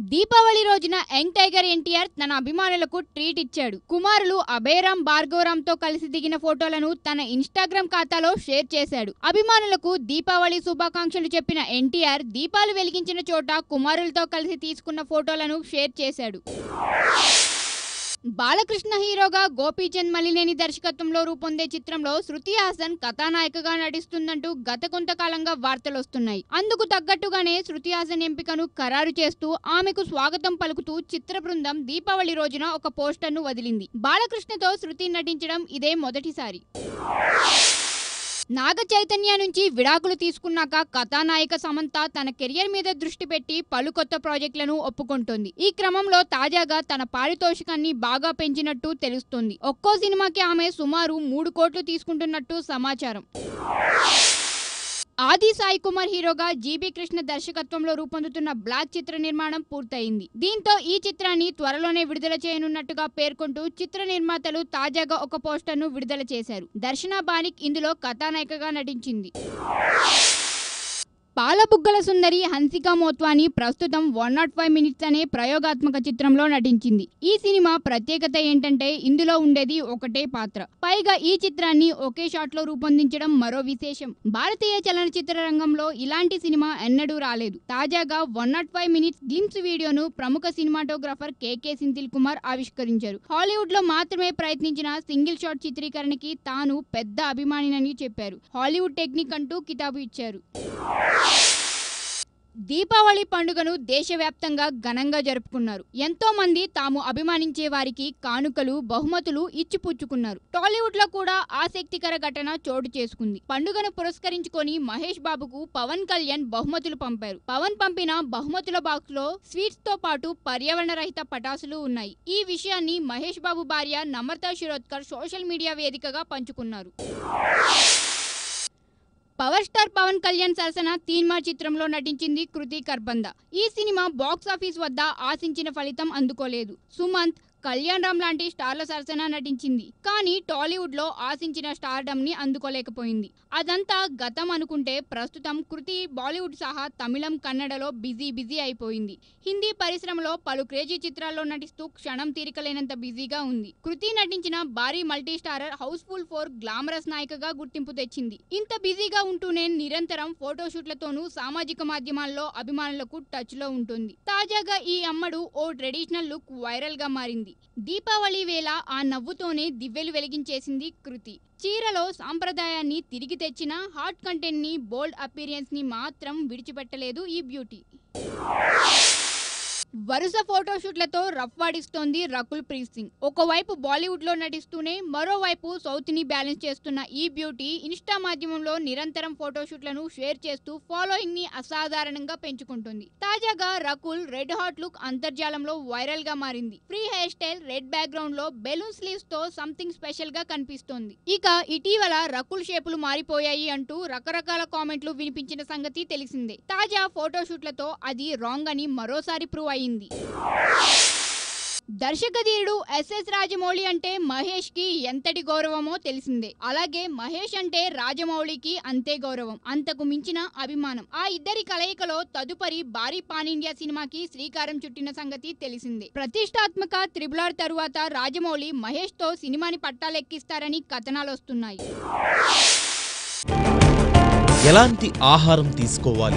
దీపావళి రోజున young tiger NTR తన అభిమానులకు ట్రీట్ ఇచ్చాడు కుమారులు అభయరాం భార్గవరామ్ తో కలిసి దిగిన ఫోటోలను తన ఇన్స్టాగ్రామ్ ఖాతాలో షేర్ చేశాడు అభిమానులకు దీపావళి శుభాకాంక్షలు చెప్పిన ఎన్టీఆర్ దీపాలు వెలిగించిన చోట కుమారులతో కలిసి తీసుకున్న ఫోటోలను షేర్ చేశాడు బాలకృష్ణ హీరోగా గోపీచంద్ మలినేని దర్శకత్వంలో రూపొందే చిత్రంలో శృతి హాసన్ కథానాయికగా నటిస్తుందంటూ గత కొంతకాలంగా వార్తలొస్తున్నాయి అందుకు తగ్గట్టుగానే శృతి హాసన్ ఎంపికను ఖరారు చేస్తూ ఆమెకు స్వాగతం పలుకుతూ చిత్ర బృందం దీపావళి రోజున ఒక పోస్టర్ను వదిలింది బాలకృష్ణతో శృతి నటించడం ఇదే మొదటిసారి నాగ చైతన్య నుంచి విడాకులు తీసుకున్నాక కథానాయిక సమంత తన కెరియర్ మీద దృష్టి పెట్టి పలు కొత్త ప్రాజెక్టులను ఒప్పుకుంటోంది ఈ క్రమంలో తాజాగా తన పారితోషికాన్ని బాగా పెంచినట్టు తెలుస్తోంది ఒక్కో సినిమాకి ఆమె సుమారు మూడు కోట్లు తీసుకుంటున్నట్టు సమాచారం ఆది సాయి కుమార్ హీరోగా జీబీ కృష్ణ దర్శకత్వంలో రూపొందుతున్న బ్లాక్ చిత్ర నిర్మాణం పూర్తయింది దీంతో ఈ చిత్రాన్ని త్వరలోనే విడుదల చేయనున్నట్టుగా పేర్కొంటూ చిత్ర నిర్మాతలు తాజాగా ఒక పోస్టర్ను విడుదల చేశారు దర్శన బానిక్ ఇందులో కథానాయికగా నటించింది పాలబుగ్గల సుందరి హన్సికా మోత్వాని ప్రస్తుతం వన్ నాట్ ఫైవ్ మినిట్స్ అనే ప్రయోగాత్మక చిత్రంలో నటించింది ఈ సినిమా ప్రత్యేకత ఏంటంటే ఇందులో ఉండేది ఒకటే పాత్ర పైగా ఈ చిత్రాన్ని ఒకే షాట్ లో రూపొందించడం మరో విశేషం భారతీయ చలనచిత్ర రంగంలో ఇలాంటి సినిమా ఎన్నడూ రాలేదు తాజాగా one not five minutes glimpse వీడియోను ప్రముఖ సినిమాటోగ్రాఫర్ కేకే సింథిల్ కుమార్ ఆవిష్కరించారు హాలీవుడ్ లో మాత్రమే ప్రయత్నించిన సింగిల్ షాట్ చిత్రీకరణకి తాను పెద్ద అభిమానినని చెప్పారు హాలీవుడ్ టెక్నిక్ అంటూ కితాబు ఇచ్చారు దీపావళి పండుగను దేశవ్యాప్తంగా ఘనంగా జరుపుకున్నారు ఎంతో మంది తాము అభిమానించే వారికి కానుకలు బహుమతులు ఇచ్చిపుచ్చుకున్నారు టాలీవుడ్ లో కూడా ఆసక్తికర ఘటన చోటు చేసుకుంది పండుగను పురస్కరించుకొని మహేష్ బాబుకు పవన్ కళ్యాణ్ బహుమతులు పంపారు పవన్ పంపిన బహుమతుల బాక్స్ లో స్వీట్స్ తో పాటు పర్యావరణ రహిత పటాసులు ఉన్నాయి ఈ విషయాన్ని మహేష్ బాబు భార్య నమ్రతా శిరోద్కర్ సోషల్ మీడియా వేదికగా పంచుకున్నారు పవర్ స్టార్ పవన్ కళ్యాణ్ సరసన తీన్మా చిత్రంలో నటించింది కృతి కర్బంద ఈ సినిమా బాక్స్ ఆఫీస్ వద్ద ఆశించిన ఫలితం అందుకోలేదు సుమంత్ కళ్యాణ్ రామ్ లాంటి స్టార్ల సరసన నటించింది కానీ టాలీవుడ్ లో ఆశించిన స్టార్డమ్ ని అందుకోలేకపోయింది అదంతా గతం అనుకుంటే ప్రస్తుతం కృతి బాలీవుడ్ సహా తమిళం కన్నడలో బిజీ బిజీ అయిపోయింది హిందీ పరిశ్రమలో పలు క్రేజీ చిత్రాల్లో నటిస్తూ క్షణం తీరికలేనంత బిజీగా ఉంది కృతి నటించిన భారీ multi starrer Housefull four glamorous నాయికగా గుర్తింపు తెచ్చింది ఇంత బిజీగా ఉంటూనే నిరంతరం ఫోటోషూట్లతోనూ సామాజిక మాధ్యమాల్లో అభిమానులకు టచ్ లో ఉంటుంది తాజాగా ఈ అమ్మడు ఓ ట్రెడిషనల్ లుక్ వైరల్ గా మారింది దీపావళి వేళ ఆ నవ్వుతోనే దివ్వెలు వెలిగించేసింది కృతి చీరలో సాంప్రదాయాన్ని తిరిగి తెచ్చిన హాట్ కంటెంట్ ని బోల్డ్ అపీరియన్స్ ని మాత్రం విడిచిపెట్టలేదు ఈ బ్యూటీ వరుస ఫోటోషూట్లతో రఫ్ వాడిస్తోంది రకుల్ ప్రీత్ సింగ్ ఒకవైపు బాలీవుడ్ లో నటిస్తూనే మరోవైపు సౌత్ ని బ్యాలెన్స్ చేస్తున్న ఈ బ్యూటీ ఇన్స్టా మాధ్యమంలో నిరంతరం ఫోటోషూట్లను షేర్ చేస్తూ ఫాలోయింగ్ ని అసాధారణంగా పెంచుకుంటుంది తాజాగా రకుల్ రెడ్ హాట్ లుక్ అంతర్జాలంలో వైరల్ గా మారింది free hair style red background లో బెలూన్ స్లీవ్స్ తో సంథింగ్ స్పెషల్ గా కనిపిస్తోంది ఇక ఇటీవల రకుల్ షేపులు మారిపోయాయి అంటూ రకరకాల కామెంట్లు వినిపించిన సంగతి తెలిసిందే తాజా ఫోటోషూట్లతో అది రాంగ్ అని మరోసారి ప్రూవ్ అయింది దర్శకధీరుడు ఎస్ఎస్ రాజమౌళి అంటే మహేష్ కి ఎంతటి గౌరవమో తెలిసిందే అలాగే మహేష్ అంటే రాజమౌళికి అంతే గౌరవం అంతకు మించిన అభిమానం ఆ ఇద్దరి కలయికలో తదుపరి భారీ పాన్ ఇండియా సినిమాకి శ్రీకారం చుట్టిన సంగతి తెలిసిందే ప్రతిష్టాత్మక త్రిబులార్ తరువాత రాజమౌళి మహేష్ తో సినిమాని పట్టాలెక్కిస్తారని కథనాలు వస్తున్నాయి ఎలాంటి ఆహారం తీసుకోవాలి